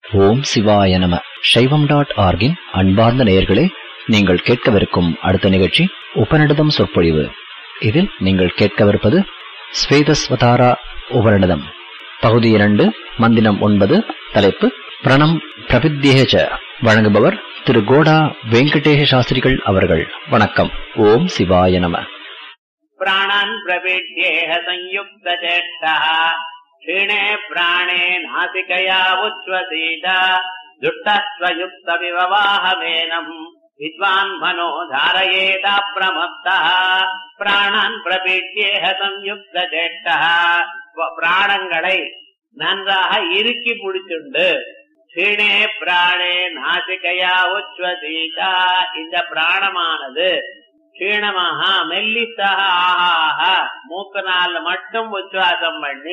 ஓம் சிவாய நம சைவம் டாட் ஆர்கின் அன்பார்ந்த நேயர்களே நீங்கள் கேட்கவிருக்கும் அடுத்த நிகழ்ச்சி உபநிடதம் சொற்பொழிவு இதில் நீங்கள் கேட்கவிருப்பது ஸ்வேதஸ்வதாரா உபநிடதம் பகுதி இரண்டு மந்தினம் ஒன்பது தலைப்பு பிரணம் பிரபித்யேஜ வழங்குபவர் திரு கோடா வெங்கடேஷ சாஸ்திரிகள் அவர்கள் வணக்கம் ஓம் சிவாய நம प्राणान् प्रपीड्येह संयुक्तचेष्टः क्षीणे प्राणे नासिकया उच्छ्वसीत दुष्टस्वयुक्तविववाहमेनम् विद्वान् मनो धारयेदाप्रमत्तः பிராணான் பிரபீட்யேக சம்யுக்தேஷ்டः பிராணங்களை நன்றாக இறுக்கி பிடிச்சுண்டு க்ஷீணே பிராணே நாசிகையா உச்வசீதா இந்த பிராணமானது க்ஷீணமாக மெல்லிசாக ஆஹாக மூக்கனால் மட்டும் உச்சுவாசம் பண்ணி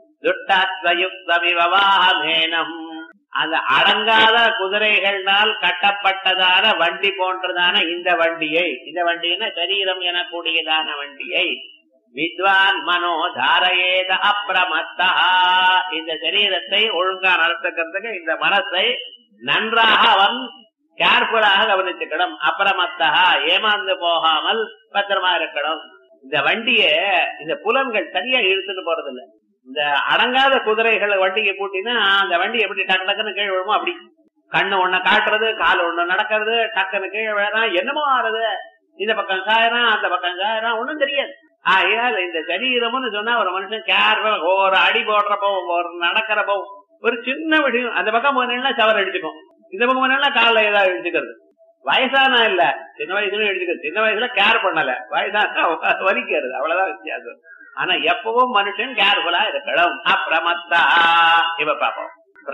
துட்டாத்வயுக்தமிவாகமேனம் அந்த அடங்காத குதிரைகளால் கட்டப்பட்டதான வண்டி போன்றதான இந்த வண்டியை இந்த வண்டின்னா சரீரம் எனக்கூடியதான வண்டியை வித்வான் மனோ தாரயேத அப்பிரமத்தா இந்த சரீரத்தை ஒழுங்கா நடத்துக்கிறதுக்கு இந்த மனசை நன்றாக அவன் கேர்ஃபுல்லாக கவனிச்சுக்கணும் அப்புறமத்தா ஏமாந்து போகாமல் பத்திரமா இருக்கணும் இந்த வண்டிய இந்த புலன்கள் சரியா இழுத்துட்டு போறது இல்ல இந்த அடங்காத குதிரைகள் வண்டியை கூட்டினா அந்த வண்டி எப்படி டக்கு டக்குன்னு கீழ் விழுமோ அப்படி கண்ணு ஒண்ணு காட்டுறது கால் ஒண்ணு நடக்கிறது டக்குன்னு கீழ் விழறான் என்னமோ ஆறுது இந்த பக்கம் சாயறான் அந்த பக்கம் சாயறான் ஒண்ணும் தெரியாது ஆகையால் இந்த சரீரம்னு சொன்னா ஒரு மனுஷன் கேர்ஃபுல் ஒரு அடி போடுறப்போ ஒரு நடக்கிறப்போ ஒரு சின்ன விஷயம் அந்த பக்கம் போனா சவர் அடிச்சுக்கும் இந்த பக்கம் என்னன்னா காலில் ஏதாவது இடிச்சுக்கிறது வயசானா இல்ல சின்ன வயசுல இடிச்சுக்கிறது சின்ன வயசுல கேர் பண்ணல வயசானா வலிக்கிறது அவ்வளவுதான் வித்தியாசம் ஆனா எப்பவும் மனுஷன் கேர்ஃபுல்லா இருக்கணும் அப்பிரமத்தா இவ பாப்போம்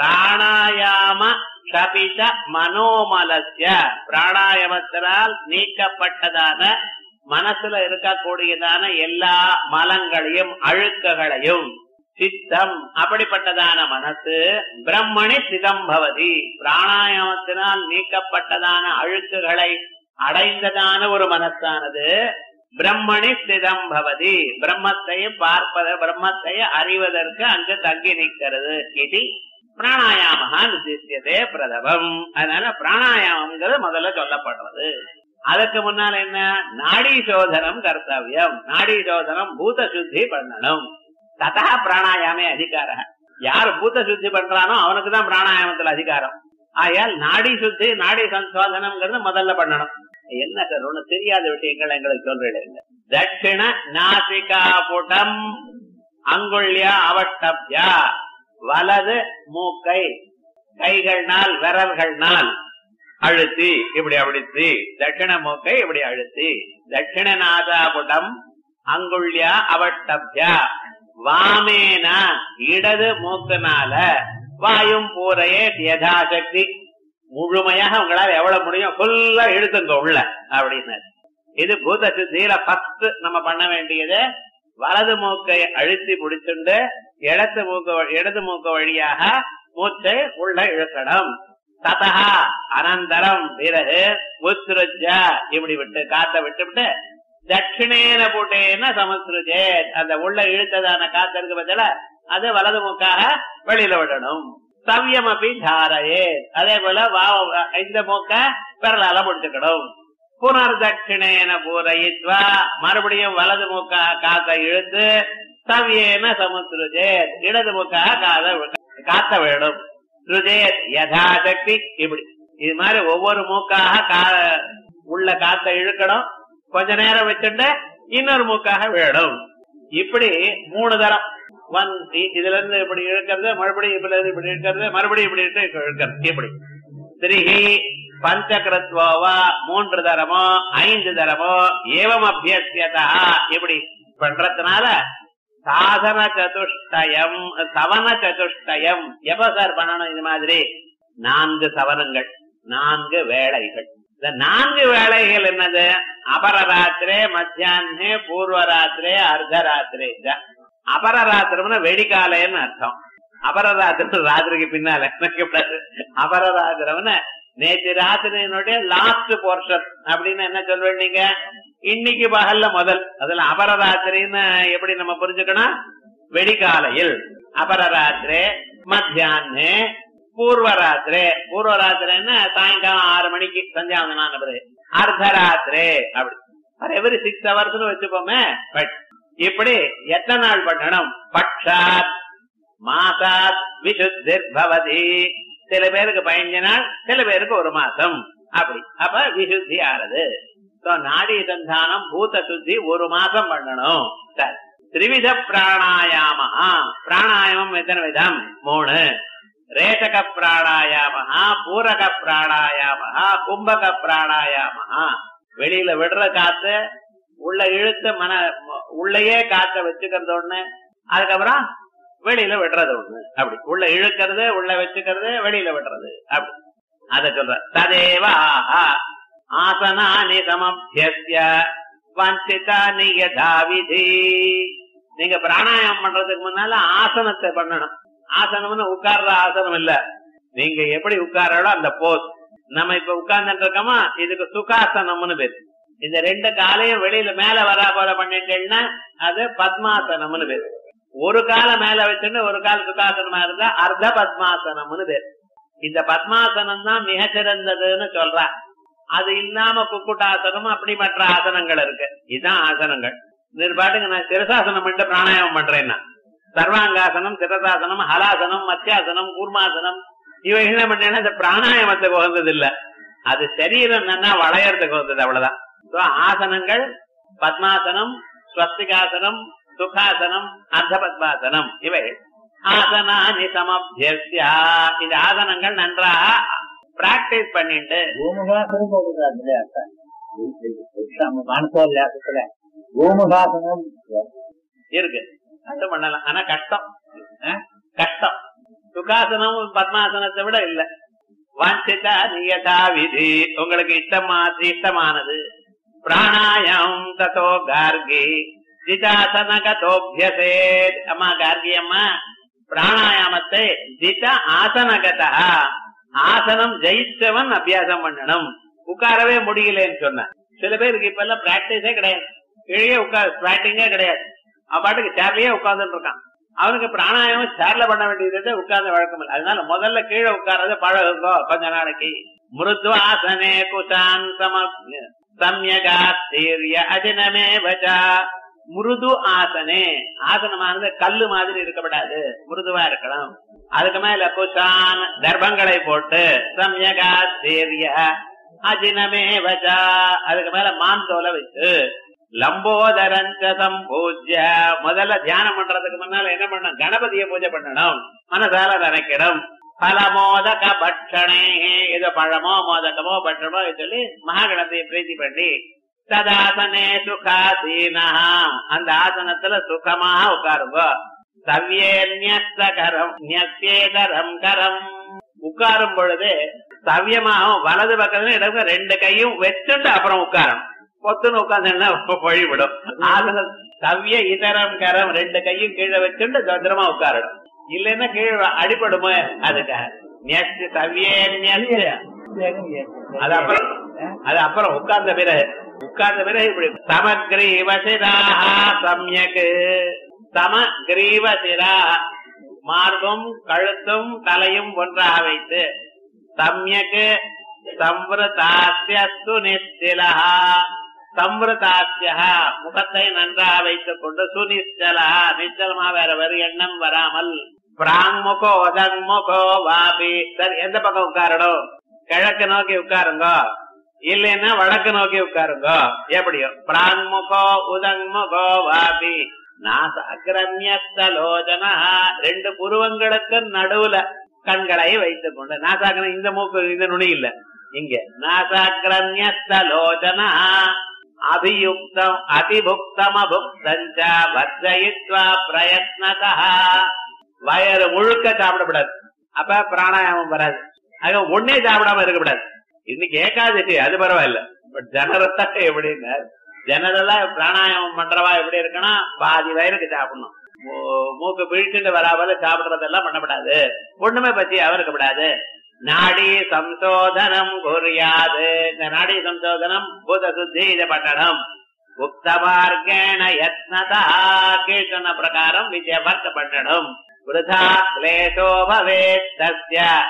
பிராணாயாம கபித மனோமலசிய பிராணாயாமத்தினால் நீக்கப்பட்டதான மனசுல இருக்கக்கூடியதான எல்லா மலங்களையும் அழுக்குகளையும் சித்தம் அப்படிப்பட்டதான மனசு பிரம்மணி சிதம்பவதி பிராணாயாமத்தினால் நீக்கப்பட்டதான அழுக்குகளை அடைந்ததான ஒரு மனசானது பிரம்மணி சிதம்பவதி பிரம்மத்தையும் பார்ப்பத பிரம்மத்தை அறிவதற்கு அங்கு தங்கி நிற்கிறது இது பிராணாயாமகா நிர்திஷ்யதே பிரதமம் அதனால பிராணாயாமங்கிறது முதல்ல சொல்லப்படுறது அதுக்கு முன்னால் என்ன நாடி சோதனம் கர்த்தவியம் நாடி சோதனம் பூத சுத்தி பண்ணணும் ததா பிராணாயாமே அதிகார யார் பூத்த சுத்தி பண்றானோ அவனுக்கு தான் பிராணாயாமத்துல அதிகாரம் ஆயால் நாடி சுத்தி நாடி சந்தோதனம்ங்கிறது முதல்ல பண்ணணும் என்ன சார் ஒண்ணு தெரியாத விஷயங்கள் எங்களுக்கு சொல்றேன் தட்சிண நாசிகா புடம் அங்குள்யா அவஷ்டப்யா வலது மூக்கை கைகள்னால் விரல்கள்னால் அழுத்தி இப்படி அழுத்தி தட்சிண மூக்கை இப்படி அழுத்தி தட்சிண நாதாபுடம் அங்குள்யா அவஷ்டப்யா வாமேன இடது மூக்குனால வாயும் பூரையே யதாசக்தி முழுமையாக உங்களால எவ்வளவு முடியும் ஃபுல்லா இழுத்துங்க உள்ள அப்படின்னு இது பூத சித்தியில ஃபர்ஸ்ட் நம்ம பண்ண வேண்டியது வலது மூக்கை அழுத்தி பிடிச்சுண்டு இடது மூக்க இடது மூக்க வழியாக மூச்சை உள்ள இழுக்கணும் ததா அனந்தரம் பிறகு உத்ருஜா இப்படி விட்டு காத்த விட்டு விட்டு தட்சிணேன போட்டேன்னா சமஸ்ருஜே அந்த உள்ள இழுத்ததான காத்து இருக்கு பத்தில அது வலது மூக்காக வெளியில விடணும் சவ்யம் அப்படி தாரையே அதே போல இந்த மூக்க விரலால முடிச்சுக்கணும் புனர் தட்சிணேன பூரயித்வா மறுபடியும் வலது மூக்கா காத்த இழுத்து சவ்யேன சமுத்ருஜே இடது மூக்காக காத காத்த வேணும் சுஜேத் யதாசக்தி இப்படி இது மாதிரி ஒவ்வொரு மூக்காக உள்ள காத்த இழுக்கணும் கொஞ்ச நேரம் வச்சுட்டு இன்னொரு மூக்காக வேணும் இப்படி மூணு தரம் ஒன் இதுல இருந்து இப்படி இழுக்கிறது மறுபடியும் இப்படி இருந்து இப்படி இழுக்கிறது மறுபடியும் இப்படி இழுக்கிறது இப்படி திரிஹி பஞ்சகிருத்வோவா மூன்று தரமோ ஐந்து தரமோ ஏவம் அபியசியதா இப்படி பண்றதுனால சாதன சதுஷ்டயம் சவன சதுஷ்டயம் எப்ப சார் பண்ணணும் இது மாதிரி நான்கு சவனங்கள் நான்கு வேலைகள் இந்த நான்கு வேலைகள் என்னது அபரராத்திரே மத்தியானே பூர்வராத்திரே அர்த்தராத்திரே அபரராத்திரம்னா வெடிக்காலைன்னு அர்த்தம் அபரராத்திரம் ராத்திரிக்கு பின்னால அபரராத்திரம்னு நேற்று ராத்திரியினுடைய லாஸ்ட் போர்ஷன் அப்படின்னு என்ன சொல்வேன் நீங்க இன்னைக்கு பகல்ல முதல் அதுல அபரராத்திரின்னு எப்படி நம்ம புரிஞ்சுக்கணும் வெடிகாலையில் அபரராத்திரே மத்தியானே பூர்வராத்திரே பூர்வராத்திரின்னா சாயங்காலம் ஆறு மணிக்கு சந்தியாவந்தனான பிறகு அர்த்தராத்திரே அப்படி ஃபார் எவரி சிக்ஸ் ஹவர்ஸ் வச்சுப்போமே பட் இப்படி எத்தனை நாள் பண்ணணும் பட்சாத் மாசாத் விசுத்திர் பவதி சில பேருக்கு பதினஞ்சு நாள் சில பேருக்கு ஒரு மாசம் அப்படி அப்ப விசுத்தி ஆறுது So, நாடி சந்தானம் பூத சுத்தி ஒரு மாசம் பண்ணணும் சரி திரிவித பிராணாயாமா பிராணாயாமம் எத்தனை விதம் மூணு ரேசக பிராணாயாமஹா பூரக பிராணாயாமஹா கும்பக பிராணாயாமஹா வெளியில விடுற காத்து உள்ள இழுத்து மன உள்ளேயே காத்த வச்சுக்கிறது ஒண்ணு அதுக்கப்புறம் வெளியில விடுறது ஒண்ணு அப்படி உள்ள இழுக்கிறது உள்ள வச்சுக்கிறது வெளியில விடுறது அப்படி அத சொல்ற ததேவ ஆஹா ஆசனானி சமபியஸ்ய வஞ்சிதானி யதா விதி நீங்க பிராணாயாமம் பண்றதுக்கு முன்னால ஆசனத்தை பண்ணணும் ஆசனம்னு உட்கார்ற ஆசனம் இல்ல நீங்க எப்படி உட்காரோ அந்த போஸ் நம்ம இப்ப உட்கார்ந்துட்டு இருக்கோமா இதுக்கு சுகாசனம்னு பேரு இந்த ரெண்டு காலையும் வெளியில மேல வரா போல பண்ணிட்டேன்னா அது பத்மாசனம்னு பேரு ஒரு கால மேல வச்சுட்டு ஒரு கால் சுகாசனமா இருந்தா அர்த்த பத்மாசனம்னு பேரு இந்த பத்மாசனம் தான் மிக சிறந்ததுன்னு சொல்றா அது இல்லாம குக்குட்டாசனம் அப்படி மற்ற ஆசனங்கள் இருக்கு இதுதான் ஆசனங்கள் பாட்டுங்க நான் சிரசாசனம் பண்ணிட்டு பிராணாயாமம் பண்றேன்னா சர்வாங்காசனம் சிரசாசனம் ஹலாசனம் மத்தியாசனம் கூர்மாசனம் இவைகள் என்ன பண்ணேன்னா இந்த பிராணாயாமத்துக்கு உகந்தது இல்ல அது சரீரம் என்னன்னா வளையறதுக்கு வந்தது அவ்வளவுதான் So, ஆசனங்கள் பத்மாசனம் ஸ்வஸ்திகாசனம் சுகாசனம் அர்த்த பத்மாசனம் இவை ஆசனானி சமபியஸ்யா இந்த ஆசனங்கள் நன்றாக பிராக்டிஸ் பண்ணிட்டு பூமுகாசனம் போடுறாரு இல்லையா அக்கா? நம்ம மானசோல்லாசத்துல பூமுகாசனம் இருக்கு அது பண்ணலாம் ஆனா கஷ்டம் ஆ? கஷ்டம் சுகாசனம் பத்மாசனத்தை விட இல்ல வாஞ்சிதா நியதா விதி உங்களுக்கு இஷ்டமா இஷ்டமானது பிராணாயம் ததோ கார்கி ஜிதாசன கதோபியசே அம்மா கார்கி அம்மா பிராணாயாமத்தை ஜித ஆசனகதா ஆசனம் ஜெயிச்சவன் அபியாசம் பண்ணணும் உட்காரவே முடியலன்னு சொன்ன சில பேருக்கு இப்ப எல்லாம் பிராக்டிஸே கிடையாது கீழே உட்கார் ஸ்டார்டிங்கே கிடையாது அவன் பாட்டுக்கு சேர்லயே உட்கார்ந்துட்டு இருக்கான் அவனுக்கு பிராணாயாமம் சேர்ல பண்ண வேண்டியது உட்கார்ந்த வழக்கம் இல்லை அதனால முதல்ல கீழே உட்கார்றது பழகுங்கோ கொஞ்ச நாளைக்கு மிருத்வாசனே குசான் சம சம்யகாத்தீரிய அஜனமே வச்சா மிருது ஆசனே ஆசனமானது கல்லு மாதிரி இருக்கப்படாது மிருதுவா இருக்கணும் அதுக்கு மேல குசான் கர்ப்பங்களை போட்டு சம்யகாத்தீரிய அஜினமே வச்சா அதுக்கு மேல மாந்தோலை வச்சு லம்போதரஞ்ச சம்பூஜ்ய முதல்ல தியானம் பண்றதுக்கு முன்னால என்ன பண்ணணும் கணபதியை பூஜை பண்ணணும் மனசால நினைக்கணும் பலமோதக பட்சணே இது பழமோ மோதகமோ பட்சமோ இது சொல்லி மகாகணத்தையை பிரீத்தி பண்ணி ததாசனே சுகாசீனா அந்த ஆசனத்துல சுகமா உட்காருங்க சவ்யேன்யஸ்தகரம் நியசேதரம் கரம் உட்காரும் பொழுது சவ்யமாகவும் வலது பக்கத்துல இடங்க ரெண்டு கையும் வச்சுட்டு அப்புறம் உட்காரணும் பொத்துன்னு உட்கார்ந்தா வழிவிடும் ஆசன சவ்ய இதரம் கரம் ரெண்டு கையும் கீழே வச்சுட்டு பத்திரமா உட்காரணும் இல்லைன்னா கீழே அடிபடுமோ அதுக்காக நெஸ்ட் சவ்யே அது அப்புறம் அது அப்புறம் உட்கார்ந்த பிறகு உட்கார்ந்த பிறகு இப்படி சமக்ரீவசிராக சம்யக் சமக்ரீவசிரா மார்பும் கழுத்தும் தலையும் ஒன்றாக வைத்து சம்யக் சம்பிரதாசியஸ்து நிஸ்திலா சம்பிரதாசிய முகத்தை நன்றாக வைத்துக் கொண்டு சுனிச்சலா நிச்சலமா வேற வேறு எண்ணம் வராமல் பிராங்முகோ ஒதங்முகோ வாபி சரி எந்த பக்கம் உட்காரணும் கிழக்கு நோக்கி உட்காருங்க இல்லைன்னா வடக்கு நோக்கி உட்காருங்க எப்படியோ பிராங்முகோ உதங்முகோ வாபி நாசாக்கிரமியஸ்தலோஜனா ரெண்டு புருவங்களுக்கு நடுவுல கண்களை வைத்துக் கொண்டு நாசாக்கிரம் இந்த மூக்கு இந்த நுனி இல்ல இங்க நாசாக்கிரமியஸ்தலோஜனா அபியுக்தம் அதிபுக்தம் அபுக்தஞ்ச வர்ஜயித்வா பிரயத்னதா வயறு முழுக்க சாப்பிடக்கூடாது அப்ப பிராணாயாமம் வராது ஆக ஒன்னே சாப்பிடாம இருக்கக்கூடாது இன்னைக்கு ஏகாதசி அது பரவாயில்ல பட் ஜெனரலா எப்படின்னா ஜெனரலா பிராணாயாமம் பண்றவா எப்படி இருக்குன்னா பாதி வயலுக்கு சாப்பிடணும் மூ- மூக்கு பிழிச்சுட்டு வராமல் சாப்பிடுறதெல்லாம் பண்ணக்கூடாது ஒண்ணுமே பத்தி அவருக்கப்படாது நாடி சம்சோதனம் குறியாது இந்த நாடி சம்சோதனம் பூத சுத்தி இதை பண்ணணும் உக்தமார்கேண யத்னதா கீழ்ச்சொன்ன பிரகாரம் விஜயவர்க்க பண்ணணும் விருதா கிளேசோ பவேத் தஸ்ய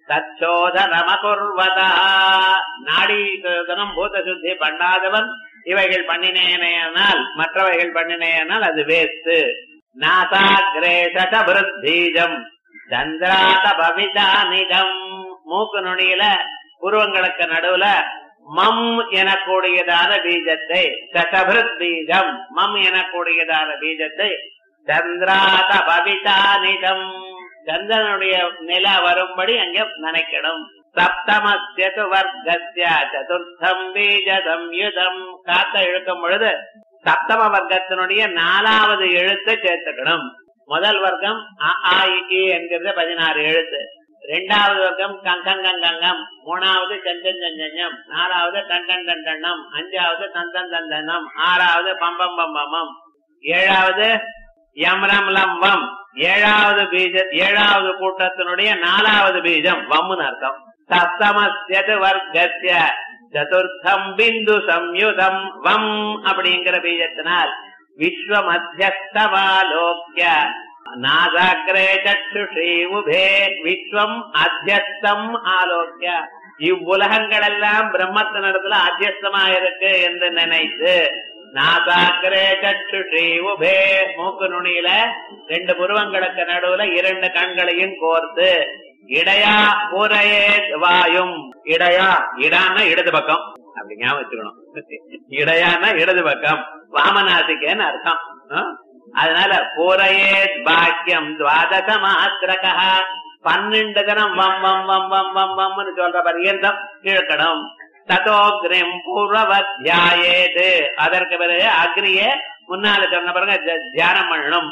தச்சோதனமகுர்வதா நாடி சோதனம் பூத சுத்தி பண்ணாதவன் இவைகள் பண்ணினேனால் மற்றவைகள் பண்ணினேனால் அது வேஸ்ட் நாசாகிரேஷத விருத்தீஜம் சந்திராத பவிதானிதம் மூக்கு நுனியில புருவங்களுக்கு நடுவுல மம் எனக்கூடியதான பீஜத்தை சதபிருத் பீஜம் மம் எனக்கூடியதான பீஜத்தை சந்திராத பவிதானிதம் சந்திரனுடைய நில வரும்படி அங்க நினைக்கணும் சப்தமஸ்யது வர்க்கஸ்ய சதுர்த்தம் பீஜ சம்யுதம் காத்த இழுக்கும் பொழுது சப்தம வர்க்கத்தினுடைய நாலாவது எழுத்தை சேர்த்துக்கணும் முதல் வர்க்கம் அ ஆ இ, ஈ என்கிறது பதினாறு எழுத்து இரண்டாவது வர்க்கம் கங்கங்கங்கங்கம் மூணாவது செஞ்சஞ்சஞ்சம் நாலாவது கண்டன் கண்டனம் அஞ்சாவது தந்தன் தந்தனம் ஆறாவது பம்பம் பம்பமம் ஏழாவது யம்ரம் லம்பம் ஏழாவது பீஜ ஏழாவது கூட்டத்தினுடைய நாலாவது பீஜம் வம்முன்னு அர்த்தம் சப்தமஸ்யது வர்க்கஸ்ய சதுர்த்தம் பிந்து சம்யுதம் வம் அப்படிங்கிற பீஜத்தினால் விஸ்வ மத்தியஸ்தமாலோக்கிய நாதாகிரே சற்றுஷி உபே விஸ்வம் அத்தியஸ்தம் ஆலோக்கிய இவ்வுலகங்களெல்லாம் பிரம்மத்தினிடத்துல அத்தியஸ்தமா இருக்கு என்று நினைத்து நாசாக்கிரே சற்றுஷி உபே மூக்கு நுனியில ரெண்டு புருவங்களுக்கு நடுவுல இரண்டு கண்களையும் கோர்த்து இடையா பூரையே வாயும் இடையா இடான்னா இடது பக்கம் அப்படி ஞாபகம் வச்சுக்கணும் இடையான்னா இடது பக்கம் வாமநாசிக்கேன்னு அர்த்தம் ஆ? அதனால பூரையே பாக்கியம் துவாதச மாத்திரகா பன்னெண்டு தினம் வம் வம் வம் வம் வம் வம்னு சொல்ற பரியந்தம் இழுக்கணும் ததோக்ரிம் பூர்வவத்யாயேது அதற்கு பிறகு அக்னியே முன்னால சொன்ன பிறகு த- தியானம் பண்ணணும்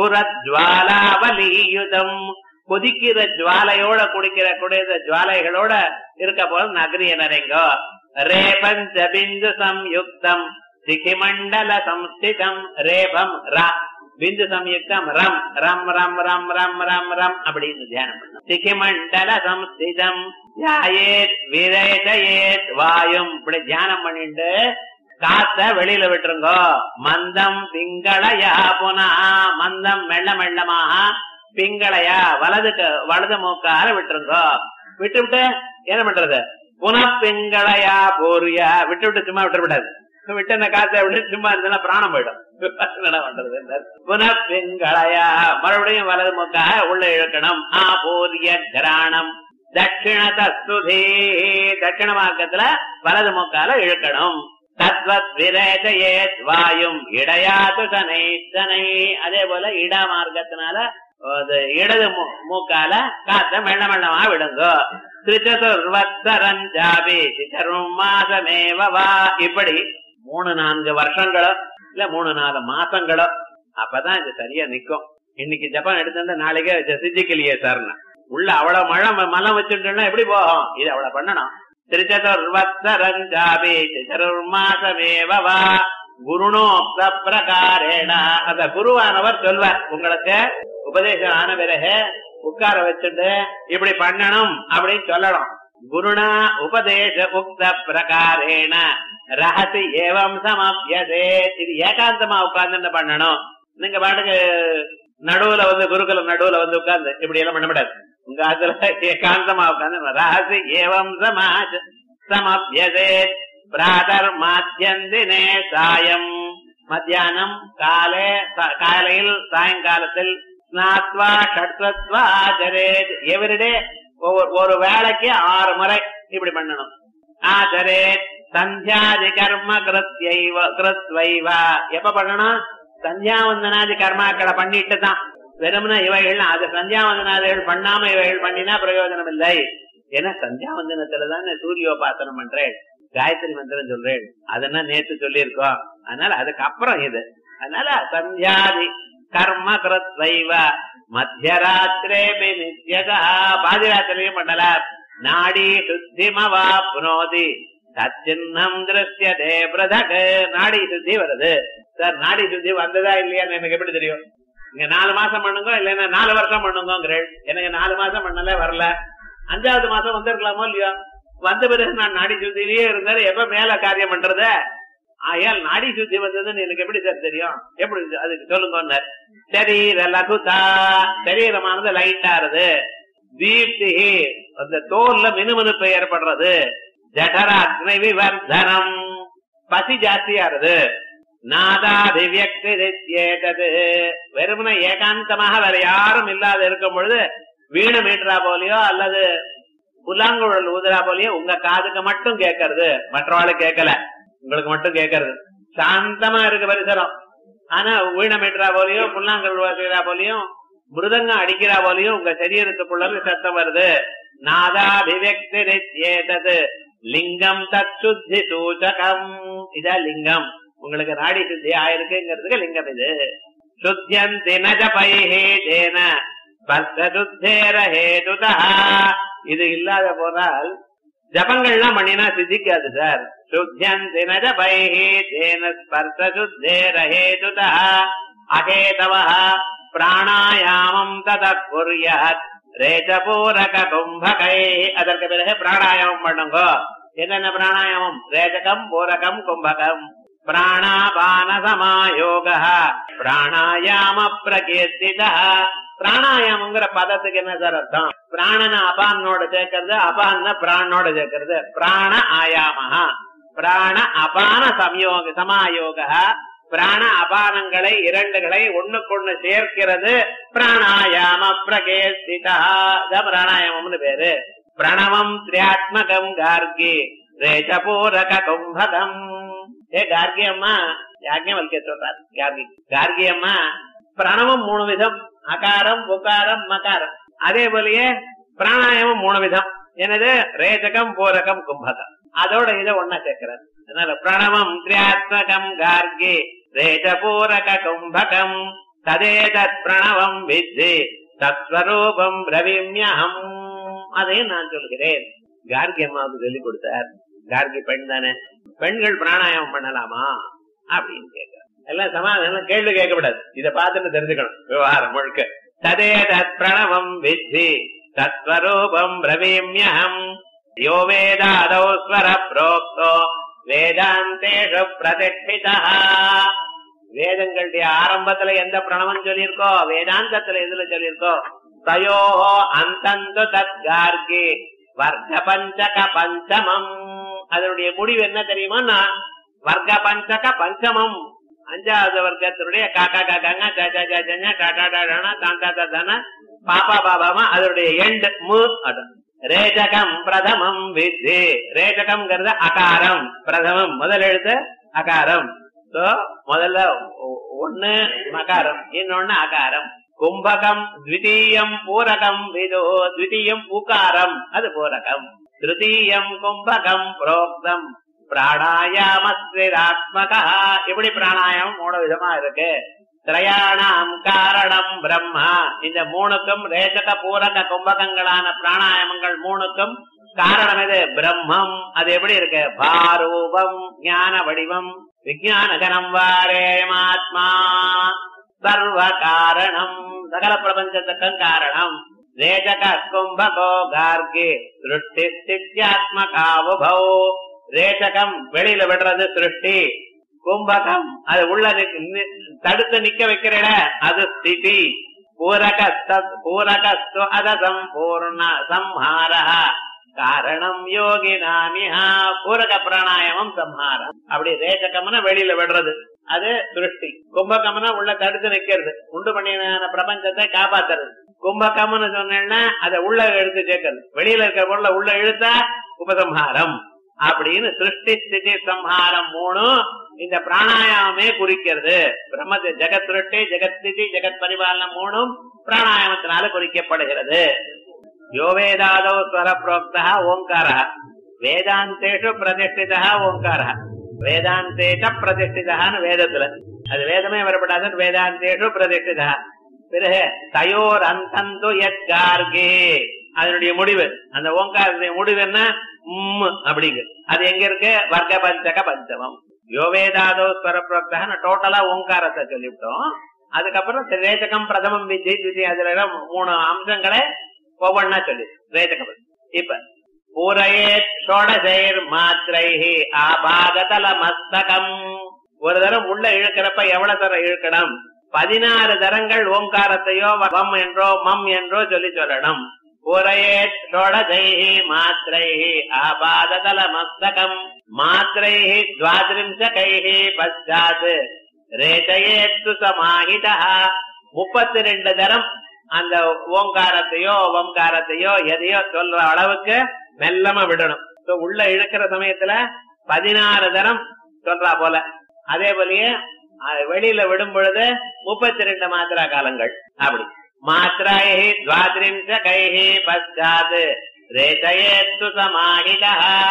புறஜ்வாலாவலியுதம் கொதிக்கிற ஜுவாலையோட குடிக்கிற குடிக்கிற ஜுவாலைகளோட இருக்க போது நகரிய நரைங்கோ ரேபஞ்ச பிந்து சம்யுக்தம் சிகிமண்டல சம்ஸ்திதம் ரேபம் ரா பிந்து சம்யுக்தம் ரம் ரம் ரம் ரம் ரம் ரம் ரம் அப்படின்னு தியானம் பண்ணும் சிகிமண்டல சம்ஸ்திதம் யாயேத் விரேஜயேத் வாயும் இப்படி தியானம் பண்ணிட்டு காத்த வெளியில விட்டுருங்கோ மந்தம் பிங்களயா புனா மந்தம் மெல்ல மெல்லமாக பிங்களையா வலது க- வலது மூக்கார விட்டுருங்கோ விட்டு விட்டு என்ன பண்றது புன பிங்களையா போரியா விட்டு விட்டு சும்மா விட்டுறக்கூடாது விட்டு அந்த காத்த விட்டு சும்மா இருந்தா பிராணம் போயிடும் என்ன பண்றது புன பிங்களையா மறுபடியும் வலது மூக்காக உள்ள இழுக்கணும் ஆ போரிய கிராணம் தட்சிண தஸ்துதே தட்சிண மார்க்கத்துல வலது மூக்கால இழுக்கணும் தத்வத் விரேஜயேத் வாயும் இடையாது தனை தனை அதே போல இட மார்க்கத்தினால அது இடது மூ- மூக்கால காத்த மெல்ல மெல்லமா விடுங்க திருச்சதுர்வத்சரஞ்சாபி சிகரும் மாசமேவ வா இப்படி மூணு நான்கு வருஷங்களோ இல்ல மூணு நாலு மாசங்களோ அப்பதான் இது சரியா நிக்கும் இன்னைக்கு ஜப்பான் எடுத்து நாளைக்கே சிஜிக்கலையே சார்னா உள்ள அவ்வளவு மழை ம- மலம் வச்சுட்டோம்னா எப்படி போகும் இது அவ்வளவு பண்ணணும் திருச்சதுர்வத்சரஞ்சாபி சிகருர்மாசமேவ வா குருணோக்த பிரகாரேண அந்த குருவானவர் சொல்வார் உங்களுக்கு உபதேசம் ஆன பிறகு உட்கார வச்சுட்டு இப்படி பண்ணணும் அப்படின்னு சொல்லணும் குருணா உபதேச உக்த பிரகாரேண ரகசி ஏவம் சமப்யசே இது ஏகாந்தமா உட்கார்ந்து பண்ணணும் நீங்க பாட்டுக்கு நடுவுல வந்து குருகுல நடுவுல வந்து உட்கார்ந்து இப்படி எல்லாம் பண்ண முடியாது உங்க அதுல ஏகாந்தமா உட்கார்ந்து ரகசி ஏவம் சமாஜ் சமப்யசே பிராதர் மாத்தியந்தினே சாயம் மத்தியானம் காலே சா- காலையில் சாயங்காலத்தில் ஸ்நாத்வா ஷட்வத்வா ஆச்சரேத் எவரிடே ஒவ்வொரு ஒரு வேளைக்கு ஆறு முறை இப்படி பண்ணணும் ஆச்சரேத் சந்தியாதி கர்ம கிருத்யைவ கிருத்வைவா எப்ப பண்ணணும் சந்தியாவந்தனாதி கர்மாக்களை பண்ணிட்டு தான் வெறுமன இவைகள் அது சந்தியாவந்தனாதிகள் பண்ணாம இவைகள் பண்ணினா பிரயோஜனம் இல்லை ஏன்னா சந்தியாவந்தனத்துல தானே சூரியோபாசனம் பண்றேன் காயத்ரி மந்திரம் சொல்றேன் அதெல்லாம் நேத்து சொல்லியிருக்கோம் அதனால அதுக்கப்புறம் இது அதனால சந்தியாதி கர்ம கிருத்வைவ மத்தியராத்திரேபி நித்யதா பாதிராத்திரியும் பண்ணல நாடி சுத்திமவா புனோதி தச்சின்னம் திருஷ்யதே பிரதக் நாடி சுத்தி வருது சார் நாடி சுத்தி வந்ததா இல்லையான்னு எனக்கு எப்படி தெரியும் இங்க நாலு மாசம் பண்ணுங்க இல்லைன்னா நாலு வருஷம் பண்ணுங்கிறேன் எனக்கு நாலு மாசம் பண்ணல வரல அஞ்சாவது மாசம் வந்திருக்கலாமோ இல்லையோ வந்த பிறகு நான் நாடி சுத்திலேயே இருந்தாரு எப்ப மேல காரியம் பண்றது ஆயால் நாடி சுத்தி வந்ததுன்னு எனக்கு எப்படி சார் தெரியும் எப்படி அதுக்கு சொல்லுங்க சரீர லகுதா சரீரமானது லைட்டா இருது தீப்தி அந்த தோல்ல மினுமினுப்பு ஏற்படுறது ஜடர அக்னி விவர்தனம் பசி ஜாஸ்தியாருது நாதாதிவியக்தி ஏதது வெறுமன ஏகாந்தமாக வேற யாரும் இல்லாத இருக்கும் பொழுது வீணு மீட்டரா போலியோ அல்லது புல்லாங்குழல் ஊதுறா போலியோ உங்க காதுக்கு மட்டும் கேட்கறது மற்றவாளுக்கு கேட்கல உங்களுக்கு மட்டும் கேட்கறது சாந்தமா இருக்கு பரிசரம் ஆனா வீண மீட்டரா போலியோ புல்லாங்குழல் வாசிக்கிறா போலியும் மிருதங்கம் அடிக்கிறா போலியும் உங்க சரீரத்துக்குள்ள இருந்து சத்தம் வருது நாதாபிவக்தி ஏதது லிங்கம் தத் சுத்தி சூச்சகம் இதா லிங்கம் உங்களுக்கு நாடி சுத்தி ஆயிருக்குங்கிறதுக்கு லிங்கம் இது சுத்தியந்தி நஜபைஹே தேன ஸ்பர்சதுத்தேர ஹேதுதா இது இல்லாத போனால் ஜபங்கள்லாம் பண்ணினா சித்திக்காது சார் சுத்தியந்தி நஜபைஹே தேன ஸ்பர்சதுத்தேர ஹேதுதா அஹேதவ பிராணாயாமம் தத குர்யாத் ரேஜபூரக கும்பகை அதற்கு பிறகு பிராணாயாமம் பண்ணுங்க என்னென்ன பிராணாயாமம் ரேஜகம் பூரகம் கும்பகம் பிராணாபான சமாயோக பிராணாயாம பிரகீர்த்தித பிராணாயாமங்கிற பதத்துக்கு என்ன சார் அர்த்தம் பிராணன அபானோட சேர்க்கறது அபான பிராணனோட சேர்க்கறது பிராண ஆயாமஹா பிராண அபான சமயோக சமாயோக பிராண அபானங்களை இரண்டுகளை ஒண்ணுக்கொண்ணு சேர்க்கிறது பிராணாயாம பிரகேசிதா பிராணாயாமம்னு பேரு பிரணவம் திரியாத்மகம் கார்கி ரேஜபூரக கும்பகம் ஏ கார்கி அம்மா யாஜ்ஞவல்கே சொல்றார் கார்கி கார்கி அம்மா பிரணவம் மூணு விதம் அகாரம் உகாரம் மகாரம் அதே போலயே பிராணாயாமம் மூணு விதம் எனது ரேஜகம் பூரகம் கும்பகம் அதோட இதை ஒன்னா சேர்க்கிறார் அதனால பிரணவம் திரியாத்மகம் கார்கி ரேஜபூரக கும்பகம் ததேதத் பிரணவம் வித்தி தத்ஸ்வரூபம் பிரவிம்யஹம் அதையும் நான் சொல்கிறேன் கார்கி அம்மாவுக்கு சொல்லிக் கொடுத்தார் கார்கி பெண் தானே பெண்கள் பிராணாயாமம் பண்ணலாமா அப்படின்னு கேட்கிறார் எல்லாம் சமாதானம் கேள்வி கேட்கக்கூடாது இத பார்த்துட்டு தெரிஞ்சுக்கணும் விவகாரம் முழுக்க ததே தத் பிரணவம் வித்தி தத்வரூபம் பிரவீமியம் யோ வேதாதௌ ஸ்வர புரோக்தோ வேதாந்தேஷு பிரதிஷ்டிதா வேதங்களுடைய ஆரம்பத்துல எந்த பிரணவம் சொல்லியிருக்கோ வேதாந்தத்துல எதுல சொல்லியிருக்கோ தயோ அந்தந்து தத் கார்கி வர்க்க பஞ்சக பஞ்சமம் அதனுடைய முடிவு என்ன தெரியுமா வர்க்க பஞ்சக பஞ்சமம் அஞ்சாவது வர்க்கத்தினுடைய காக்கா காக்காங்க சாச்சா சாச்சா டாடா டாடானா தாண்டா தாத்தானா பாப்பா பாபாமா அதனுடைய எண்ட் மு அடம் ரேஜகம் பிரதமம் வித்தி ரேஜகம்ங்கிறது அகாரம் பிரதமம் முதல் எழுத்து அகாரம் சோ முதல்ல ஒ- ஒண்ணு மகாரம் இன்னொன்னு அகாரம் கும்பகம் த்விதீயம் பூரகம் விதோ த்விதீயம் உகாரம் அது பூரகம் திருத்தீயம் கும்பகம் புரோக்தம் பிராணாயாமத்விராத்மக இப்படி பிராணாயாமம் மூணு விதமா இருக்கு திரயாணாம் காரணம் பிரம்மா இந்த மூணுக்கும் ரேஜக பூரக கும்பகங்களான பிராணாயாமங்கள் மூணுக்கும் காரணம் எது பிரம்மம் அது எப்படி இருக்கு பாரூபம் ஞான வடிவம் விஜயானகனம் வாரேமாத்மா சர்வ காரணம் சகல பிரபஞ்சத்துக்கும் காரணம் ரேஜக கும்பகோ கார்கி சிருஷ்டி ஸ்தித்யாத்மகாவுபௌ ரேஜகம் வெளியில விடுறது சிருஷ்டி கும்பகம் அது உள்ள நிக்க- நி- தடுத்து நிக்க வைக்கிற அது ஸ்திதி பூரக பூரகஸ்து அத சம்பூர்ண சம்ஹார காரணம் யோகி நாமிஹா பூரக பிராணாயாமம் சம்ஹாரம் அப்படி ரேஜகம்னா வெளியில விடுறது அது சிருஷ்டி கும்பகம்னா உள்ள தடுத்து நிக்கிறது உண்டு பண்ணின பிரபஞ்சத்தை காப்பாத்துறது கும்பகம்னு சொன்னேன்னா அதை உள்ள எடுத்து சேர்க்கிறது வெளியில இருக்கிற பொருளை உள்ள இழுத்தா உபசம்ஹாரம் அப்படின்னு சிருஷ்டி ஸ்திதி சம்ஹாரம் மூணும் இந்த பிராணாயாமமே குறிக்கிறது பிரம்ம ஜெகத் சிருஷ்டி ஜெகத் ஸ்திதி ஜெகத் பரிபாலனம் மூணும் பிராணாயாமத்தினால குறிக்கப்படுகிறது யோ வேதாதோ ஸ்வர புரோக்தா ஓங்கார வேதாந்தேஷு பிரதிஷ்டிதா ஓங்கார வேதாந்தேஷ பிரதிஷ்டிதான்னு வேதத்துல அது வேதமே வரப்படாது வேதாந்தேஷு பிரதிஷ்டிதா பிறகு தயோர் அந்தந்து எத் கார்கே அதனுடைய முடிவு அந்த ஓங்காரத்துடைய முடிவு என்ன உம் அப்படிங்கு அது எங்க இருக்கு வர்க்க பஞ்சக பஞ்சமம் யோவேதாதோ ஸ்வரப்பிரோக்தா டோட்டலா ஓங்காரத்தை சொல்லிவிட்டோம் அதுக்கப்புறம் ரேச்சகம் பிரதமம் விஜய் விஜய் அதுல எல்லாம் மூணு அம்சங்களை ஒவ்வொன்னா சொல்லி ரேச்சகம் இப்ப பூரையே ஷோடசைர் மாத்திரைஹி ஆபாகதல மஸ்தகம் ஒரு தரம் உள்ள இழுக்கிறப்ப எவ்வளவு தரம் இழுக்கணும் பதினாறு தரங்கள் ஓங்காரத்தையோ வம் என்றோ மம் என்றோ சொல்லி சொல்லணும் पूरयेत् षोडशैः मात्रैः आपादतलमस्तकम् मात्रैः द्वात्रिंशकैः पश्चात् ரேச்சயேத்து சமாஹிதா முப்பத்தி ரெண்டு தரம் அந்த ஓங்காரத்தையோ ஓங்காரத்தையோ எதையோ சொல்ற அளவுக்கு மெல்லமா விடணும் So, உள்ள இழுக்கிற சமயத்துல பதினாறு தரம் சொல்றா போல அதே போலயே அஹ், வெளியில விடும் பொழுது முப்பத்தி ரெண்டு மாத்திரா காலங்கள் அப்படி மாத்திரை துவாதிரிம்ச கைஹி பச்சாத் ரேச்சயேத்து சமாஹிதா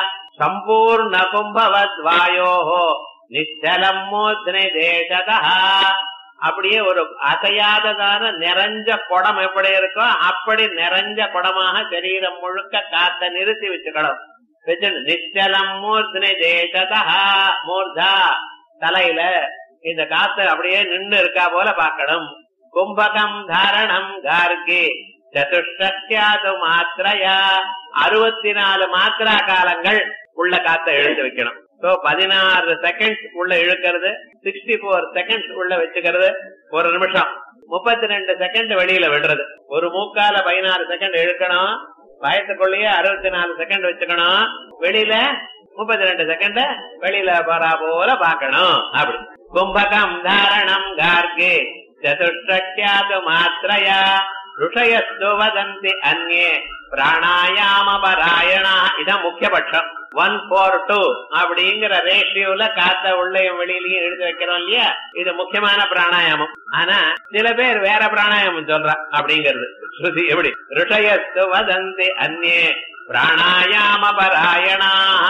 சம்பூர்ண கும்பவத் வாயோஹோ நிச்சலம் மூத்னி தேசதா அப்படியே ஒரு அசையாததான நிறைஞ்ச குடம் எப்படி இருக்கோ அப்படி நிறைஞ்ச குடமாக சரீரம் முழுக்க காத்த நிறுத்தி வச்சுக்கணும் வச்சு நிச்சலம் மூர்த்னி தேசதா மூர்தா தலையில இந்த காத்து அப்படியே நின்று இருக்கா போல பார்க்கணும் கும்பகம் தாரணம் கார்கி சதுஷ்டியாது மாத்திரையா அறுபத்தி நாலு மாத்திரா காலங்கள் உள்ள காத்த இழுத்து வைக்கணும் சோ பதினாறு செகண்ட்ஸ் உள்ள இழுக்கிறது சிக்ஸ்டி போர் செகண்ட்ஸ் உள்ள வச்சுக்கிறது ஒரு நிமிஷம் முப்பத்தி ரெண்டு செகண்ட் வெளியில விடுறது ஒரு மூக்கால பதினாறு செகண்ட் இழுக்கணும் வயசுக்குள்ளேயே அறுபத்தி நாலு செகண்ட் வச்சுக்கணும் வெளியில முப்பத்தி ரெண்டு செகண்ட் வெளியில போறா போல பாக்கணும் அப்படி கும்பகம் தாரணம் கார்கே சதுஷ்டியாது மாத்திரையா ருஷயஸ்து வதந்தி அந்நே பிராணாயாம பராயணா இதான் முக்கியபட்சம் ஒன் போர் டூ அப்படிங்கிற ரேஷியோல காத்த உள்ளயும் வெளியிலயும் எடுத்து வைக்கிறோம் இல்லையா இது முக்கியமான பிராணாயாமம் ஆனா சில பேர் வேற பிராணாயாமம் சொல்றா அப்படிங்கிறது ஸ்ருதி எப்படி ருஷயஸ்து வதந்தி அந்நே பிராணாயாம பராயணா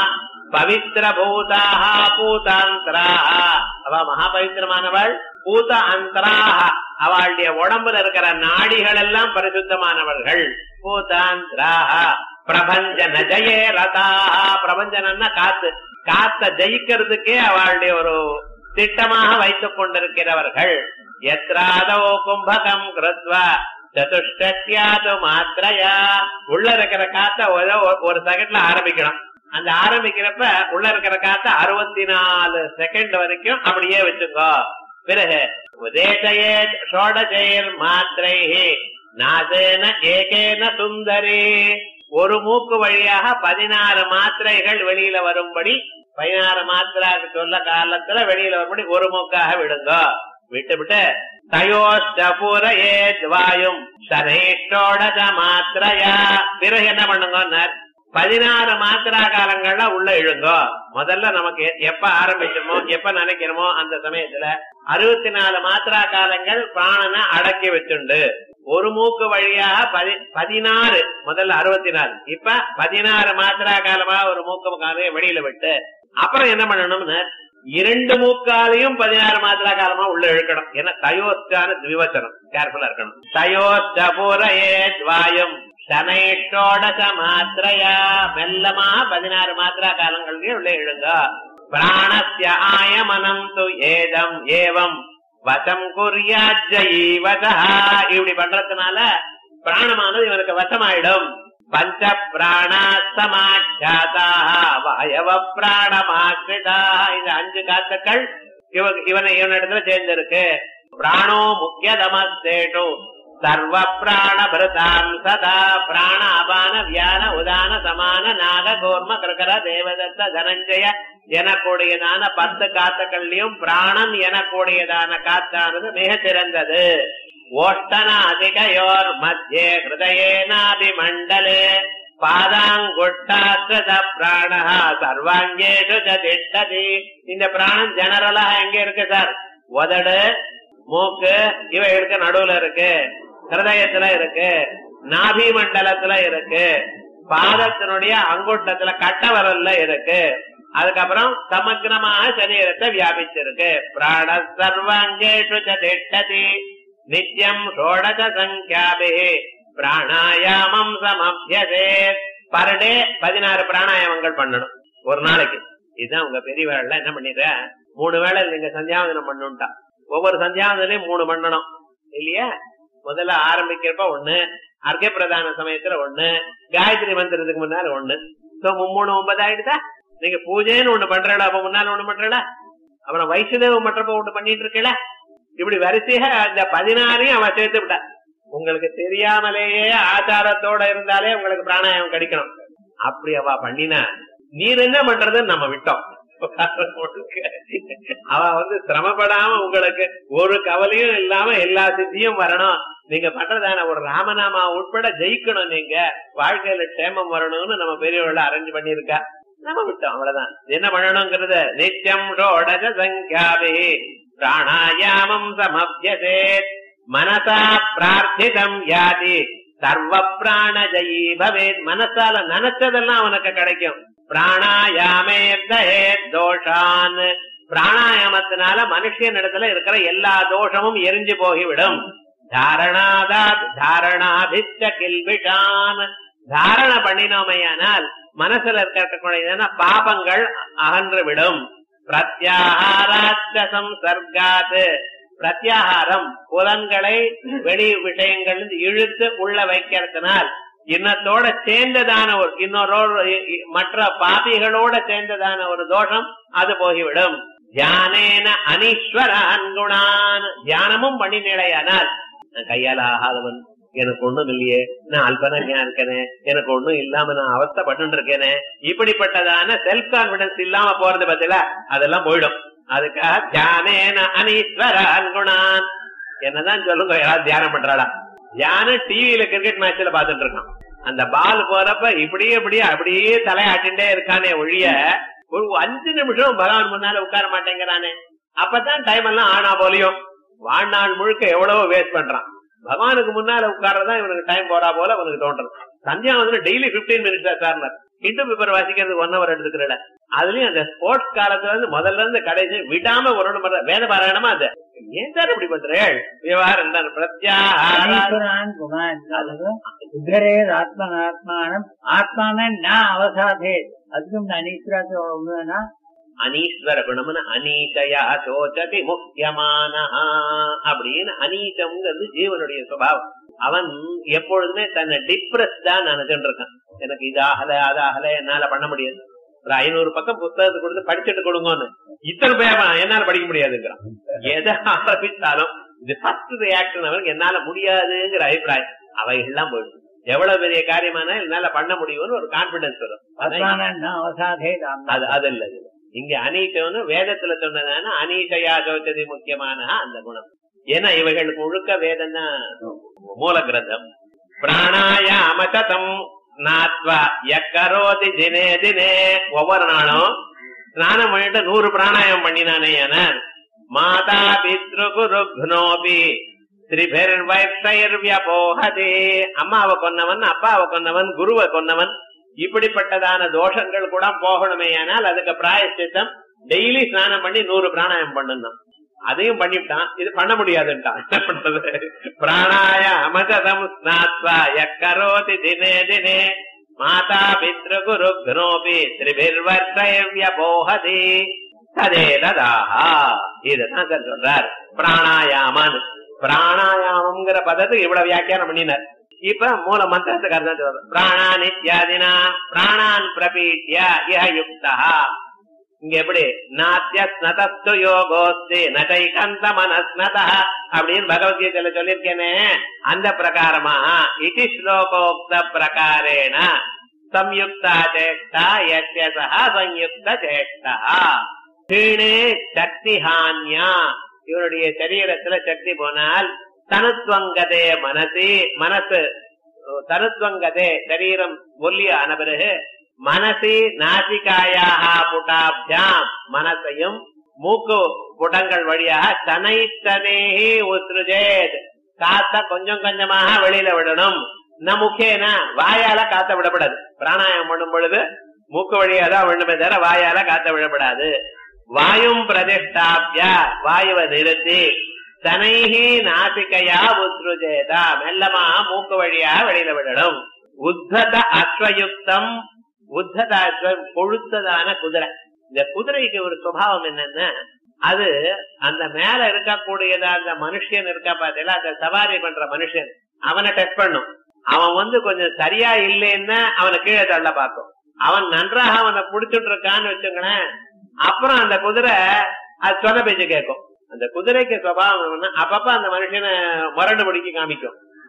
பவித்திர பூதாக பூதாந்திராக அவ மகா பவித்திரமானவள் பூத அந்தராக அவளுடைய உடம்புல இருக்கிற நாடிகள் எல்லாம் பரிசுத்தமானவர்கள் பூதாந்திராக பிரபஞ்சன ஜெயே ரதாக பிரபஞ்சனன்னா காத்து காத்த ஜெயிக்கிறதுக்கே அவளுடைய ஒரு திட்டமாக வைத்துக் கொண்டிருக்கிறவர்கள் எத்ராதோ கும்பகம் கிருத்வா சதுஷ்டியாது மாத்திரையா உள்ள இருக்கிற காத்த ஒரு- ஒரு செகண்ட்ல ஆரம்பிக்கணும் அந்த ஆரம்பிக்கிறப்ப உள்ள இருக்கிற காத்த அறுபத்தி நாலு செகண்ட் வரைக்கும் அப்படியே வச்சுக்கோ பிறகு உதேசையே ஷோடசேர் மாத்திரை நாசேன ஏகேன சுந்தரி ஒரு மூக்கு வழியாக பதினாறு மாத்திரைகள் வெளியில வரும்படி பதினாறு மாத்திராக்கு சொல்ல காலத்துல வெளியில வரும்படி ஒரு மூக்காக விடுங்க விட்டு விட்டு தயோஸ்டபுரையே வாயும் சனேஷ்டோடத மாத்திரையா பிறகு என்ன பண்ணுங்க பதினாறு மாத்திரா காலங்கள்ல உள்ள இழுங்கோ முதல்ல நமக்கு எ- எப்ப ஆரம்பிக்கிறோமோ எப்ப நினைக்கிறோமோ அந்த சமயத்துல அறுபத்தி நாலு மாத்திரா காலங்கள் பிராணனை அடக்கி வச்சுண்டு ஒரு மூக்கு வழியாக பதி- பதினாறு முதல்ல அறுபத்தி நாலு இப்ப பதினாறு மாத்திரா காலமா ஒரு மூக்கு காலையை வெளியில விட்டு அப்புறம் என்ன பண்ணணும்னு இரண்டு மூக்காலையும் பதினாறு மாத்திரா காலமா உள்ள இழுக்கணும் ஏன்னா தயோஸ்டான விவச்சனம் கேர்ஃபுல்லா இருக்கணும் தயோஸ்டபுரையே வாயும் சனைஷோடச மாத்திரையா மெல்லமா பதினாறு மாத்திரா காலங்களுக்கு உள்ள இழுங்க பிராணஸ்ய ஆயமனம் து ஏதம் ஏவம் வசம் குறியாஜீவதா இப்படி பண்றதுனால பிராணமானது இவனுக்கு வசமாயிடும் பஞ்ச பிராணா சமாச்சாதா வாயவ பிராணமாக்கிதா இந்த அஞ்சு காத்துக்கள் இவ இவனை இவனிடத்துல சேர்ந்திருக்கு பிராணோ முக்கியதமஸ்தேஷு சர்வ பிராண பிரதாம் சதா பிராண அபான வியான உதான சமான நாக கூர்ம கிருகர தேவதத்த தனஞ்சய எனக்கூடியதான பத்து காத்துக்கள்லயும் பிராணம் எனக்கூடியதான காத்தானது மிக சிறந்தது ஓஷ்டனாதிகயோர் மத்தியே ஹிருதயேனாபிமண்டலே பாதாங்குட்டாஸ்த பிராண சர்வாங்கேஷு ச திஷ்டதி இந்த பிராணம் ஜெனரலா எங்க இருக்கு சார் உதடு மூக்கு இவைகளுக்கு நடுவுல இருக்கு ஹிருதயத்துல இருக்கு நாபி மண்டலத்துல இருக்கு பாதத்தினுடைய அங்குட்டத்துல கட்ட வரல்ல இருக்கு அதுக்கப்புறம் சமக்கிரமாக சரீரத்தை வியாபிச்சிருக்கு பிராண சர்வாங்கேஷு ச திஷ்டதி நித்யம் ஷோடச சங்கியாபி பிராணாயாமம் சமபியசே பர் டே பதினாறு பிராணாயாமங்கள் பண்ணணும் ஒரு நாளைக்கு இதுதான் உங்க பெரிய வேலை என்ன பண்ணிடுற மூணு வேளை நீங்க சந்தியாவதனம் பண்ணுட்டா ஒவ்வொரு சந்தியாவதனையும் மூணு பண்ணணும் இல்லையா முதல்ல ஆரம்பிக்கிறப்ப ஒண்ணு அர்க்க பிரதான சமயத்துல ஒண்ணு காயத்ரி மந்திரத்துக்கு முன்னால ஒண்ணு சோ மூணு ஒன்பது ஆயிடுதா நீங்க பூஜைன்னு ஒண்ணு பண்றல அப்ப முன்னால ஒண்ணு பண்றல அப்புறம் வைஷ்ணவ மற்றப்ப ஒண்ணு பண்ணிட்டு இருக்கல இப்படி வரிசையா அந்த பதினாறையும் அவன் சேர்த்து விட்டா உங்களுக்கு தெரியாமலேயே ஆச்சாரத்தோட இருந்தாலே உங்களுக்கு பிராணாயாமம் கிடைக்கணும் அப்படி அவ பண்ணினா நீர் என்ன பண்றதுன்னு நம்ம விட்டோம் அவ வந்து சிரமப்படாம உங்களுக்கு ஒரு கவலையும் இல்லாம எல்லா சித்தியும் வரணும் நீங்க பண்றதான ஒரு ராமநாமா உட்பட ஜெயிக்கணும் நீங்க வாழ்க்கையில க்ஷேமம் வரணும்னு நம்ம பெரியவர்கள் அரேஞ்ச் பண்ணிருக்கா நம்ம விட்டோம் அவ்வளவுதான் என்ன பண்ணணுங்கிறது நித்தியம் ஷோடச சங்கியாவே பிராணாயாமம் சமப்யதே மனசா பிரார்த்திதம் யாதி சர்வ பிராணஜயி பவேத் மனசால நினைச்சதெல்லாம் அவனுக்கு கிடைக்கும் பிராணாயாமே தோஷான் பிராணாயாமத்தினால மனுஷன் இடத்துல இருக்கிற எல்லா தோஷமும் எரிஞ்சு போகிவிடும் தாரணாதாத் தாரணாபிச்ச கில்பிஷான் தாரண பண்ணினோமையானால் மனசுல இருக்கக்கூடிய பாபங்கள் அகன்று விடும் பிரத்யாகாராச்சம் சர்க்காது பிரத்யாகாரம் புலன்களை வெளி விஷயங்கள் இழுத்து உள்ள வைக்கிறதுனால் இன்னத்தோட சேர்ந்ததான ஒரு இன்னொரு மற்ற பாபிகளோட சேர்ந்ததான ஒரு தோஷம் அது போகிவிடும் தியானேன அனீஸ்வரான் குணான் தியானமும் பண்ணினிலையானால் நான் கையால ஆகாதவன் எனக்கு ஒண்ணும் இல்லையே நான் அல்பனஜா இருக்கேனே எனக்கு ஒண்ணும் இல்லாம நான் அவஸ்தப்பட்டு இருக்கேனே இப்படிப்பட்டதான செல்ஃப் கான்பிடன்ஸ் இல்லாம போறது பத்தில அதெல்லாம் போயிடும் அதுக்காக தியானேன அனீஸ்வரான் குணான் என்னதான் சொல்லுங்க யாராவது தியானம் பண்றாடா தியானம் டிவியில கிரிக்கெட் மேட்ச்ல பாத்துட்டு இருக்கான் அந்த பால் போறப்ப இப்படியே இப்படியே அப்படியே தலையாட்டின்டே இருக்கானே ஒழிய ஒரு அஞ்சு நிமிஷம் பகவான் முன்னால உட்கார மாட்டேங்கிறானே அப்பதான் டைம் எல்லாம் ஆனா போலியும் வாழ்நாள் முழுக்க எவ்வளவோ வேஸ்ட் பண்றான் பகவானுக்கு முன்னால உட்கார்றதா இவனுக்கு டைம் போறா போல அவனுக்கு தோன்றது சந்தியா வந்து daily fifteen minutes sir Hindu paper வாசிக்கிறது ஒன் ஹவர் எடுத்துக்கிறல அதுலயும் அந்த ஸ்போர்ட்ஸ் காலத்துல இருந்து முதல்ல இருந்து கடைசி விடாம ஒரு பண்ற வேத பாராயணமா அது ஏன் சார் இப்படி பண்றேன் விவகாரம் தான் பிரத்யாகார ஈஸ்வரான் குணான் அதாவது உத்தரேத் ஆத்மனாத்மானம் ஆத்மான நான் அவசாதே அதுக்கும் இந்த அனீஸ்வராத்து ஒண்ணுன்னா அனீஸ்வர குணம்னு அனீச்சயா சோச்சதி முக்கியமான அப்படின்னு அனீச்சம்ங்கிறது ஜீவனுடைய சுபாவம் அவன் எப்பொழுதுமே தன்னை டிப்ரெஸ் தான் நினைச்சுட்டு இருக்கான் எனக்கு இது ஆகல அது ஆகல என்னால பண்ண முடியாது ஒரு ஐநூறு பக்கம் புத்தகத்தை கொடுத்து படிச்சுட்டு கொடுங்கன்னு இத்தனை பேர் என்னால படிக்க முடியாதுங்கிறான் எதை ஆரம்பித்தாலும் இது ஃபர்ஸ்ட் ரியாக்ஷன் அவனுக்கு என்னால முடியாதுங்கிற அபிப்பிராயம் அவைகள்லாம் போயிடும் எவ்வளவு பெரிய காரியமான என்னால பண்ண முடியும்னு ஒரு கான்பிடன்ஸ் வரும் அதான் ஆத்மான அவசாதே அது அது இல்ல இது. இங்க அனீசம்னு வேதத்துல சொன்னதான அனீசையா ஜோச்சதி முக்கியமான அந்த குணம் ஏன்னா இவைகளுக்கு முழுக்க வேதம் தான் மூல கிரந்தம் பிராணாயாம சதம் நாத்வா எக்கரோதி தினே தினே ஒவ்வொரு நாளும் ஸ்நானம் பண்ணிட்டு நூறு பிராணாயம் பண்ணினானே என மாதா பித்ரு குருக்னோபி திரிபிர்வைர்வியபோகதே அம்மாவை கொன்னவன் அப்பாவை கொன்னவன் குருவை கொன்னவன் இப்படிப்பட்டதான தோஷங்கள் கூட போகணுமே ஆனால் அதுக்கு பிராயச்சித்தம் டெய்லி ஸ்நானம் பண்ணி நூறு பிராணாயம் பண்ணணும் அதையும் பண்ணிவிட்டான் இது பண்ண முடியாதுன்ட்டான் என்ன பண்றது பிராணாய அமதம் ஸ்நாத்வா எக்கரோதி தினே தினே மாதா பித்ரு குரு குனோபி திரிபிர்வர்த்தயவ்ய போகதி ததே ததாஹா இதுதான் சார் சொல்றார் பிராணாயாமன் பிராணாயாமம்ங்கிற பதத்துக்கு இவ்வளவு வியாக்கியானம் பண்ணினார் இப்ப மூல மந்திரத்துக்கு அர்த்தம் சொல்றோம் பிராணா நித்யாதினா பிராணான் பிரபீட்ய இஹ யுக்தா இங்க எப்படி நாத்திய ஸ்னதஸ்து யோகோஸ்தி நடைகந்த மனஸ்னத அப்படின்னு பகவத்கீதையில சொல்லியிருக்கேனே அந்த பிரகாரமா இதி ஸ்லோகோக்த பிரகாரேண சம்யுக்தா சேஷ்டா யஸ்ய சஹ சம்யுக்த சேஷ்டா கீழே சக்தி ஹான்யா இவருடைய சரீரத்துல சக்தி போனால் தனுத்வங்கதே மனசி மனசு தனுத்வங்கதே சரீரம் ஒல்லிய ஆன பிறகு மனசி நாசிகாயாக புட்டாபியாம் மனசையும் மூக்கு புடங்கள் வழியாக தனைத்தனேஹி உத்ருஜேத் காத்த கொஞ்சம் கொஞ்சமாக வெளியில விடணும் ந முக்கேன வாயால காத்த விடப்படாது பிராணாயாமம் பண்ணும் பொழுது மூக்கு வழியா தான் விடணுமே தவிர வாயால காத்த விடப்படாது வாயும் பிரதிஷ்டாபிய வாயுவை நிறுத்தி தனைஹி நாசிகையா உத்ருஜேதா மெல்லமாக மூக்கு வழியா வெளியில விடணும் உத்தத அஸ்வயுக்தம் உத்தத அஸ்வம் கொழுத்ததான குதிரை இந்த குதிரைக்கு ஒரு சுபாவம் என்னன்னா அது அந்த மேல இருக்கக்கூடியதா அந்த மனுஷன் இருக்கா பாத்தீங்களா அந்த சவாரி பண்ற மனுஷன் அவனை டெஸ்ட் பண்ணும் அவன் வந்து கொஞ்சம் சரியா இல்லைன்னா அவனை கீழே தள்ள பார்க்கும் அவன் நன்றாக அவனை புடிச்சுட்டு இருக்கான்னு வச்சுங்களேன் அப்புறம் அந்த குதிரை அது சொன்ன பேச்சு கேட்கும் அந்த குதிரைக்கு சுபாவம் என்னன்னா அப்பப்ப அந்த மனுஷனை முரண்டு முடிக்க காமிக்கும்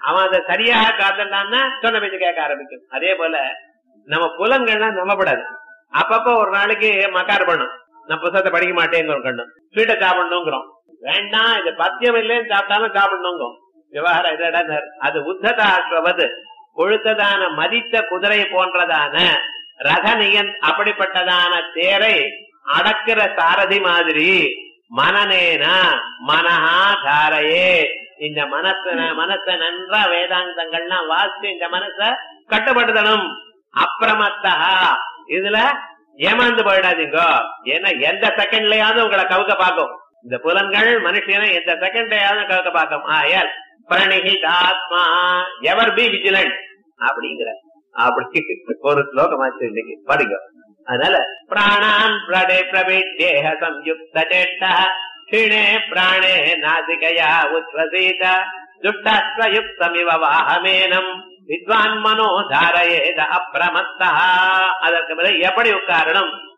அவன் அதை சரியாக காத்துட்டான்னா சொன்ன பேச்சு கேட்க ஆரம்பிக்கும் அதே போல நம்ம புலன்கள்லாம் நம்பப்படாது அப்பப்ப ஒரு நாளைக்கு மக்கார் பண்ணும் நான் புத்தகத்தை படிக்க மாட்டேங்கிறோம் கண்ணும் ஸ்வீட்டை சாப்பிடணுங்கிறோம் வேண்டாம் இது பத்தியம் இல்லைன்னு சாப்பிட்டாலும் சாப்பிடணுங்க விவகாரம் இதடா அது உத்ததாஸ்வது கொழுத்ததான மதித்த குதிரை போன்றதான ரதனியன் அப்படிப்பட்டதான தேரை அடக்கிற சாரதி மாதிரி மனநேனா மனஹா தாரையே இந்த மனச மனச நன்றா வேதாந்தங்கள்லாம் வாசிச்சு இந்த மனச கட்டுப்படுத்தணும் அப்பிரமத்தா இதுல ஏமாந்து போயிடாதீங்க ஏன்னா எந்த செகண்ட்லயாவது உங்களை கவுக்க பார்க்கும் இந்த புலன்கள் மனுஷனை எந்த செகண்ட்லயாவது கவுக்க பார்க்கும் ஆயல் பிரணிஹிதாத்மா எவர் பி விஜிலண்ட் அப்படிங்கிற அப்படி ஒரு ஸ்லோகமாச்சு இன்னைக்கு படிங்க அதனால பிராணான் பிரடே பிரவிட்டேக சம்யுக்த சேஷ்ட க்ஷீணே பிராணே நாசிகயா உத்வசீத துஷ்டஸ்வயுக்தமிவ வாகமேனம் வித்வான் மனோ தாரயேத அப்பிரமத்தா அதற்கு பிறகு எப்படி உட்காரணும்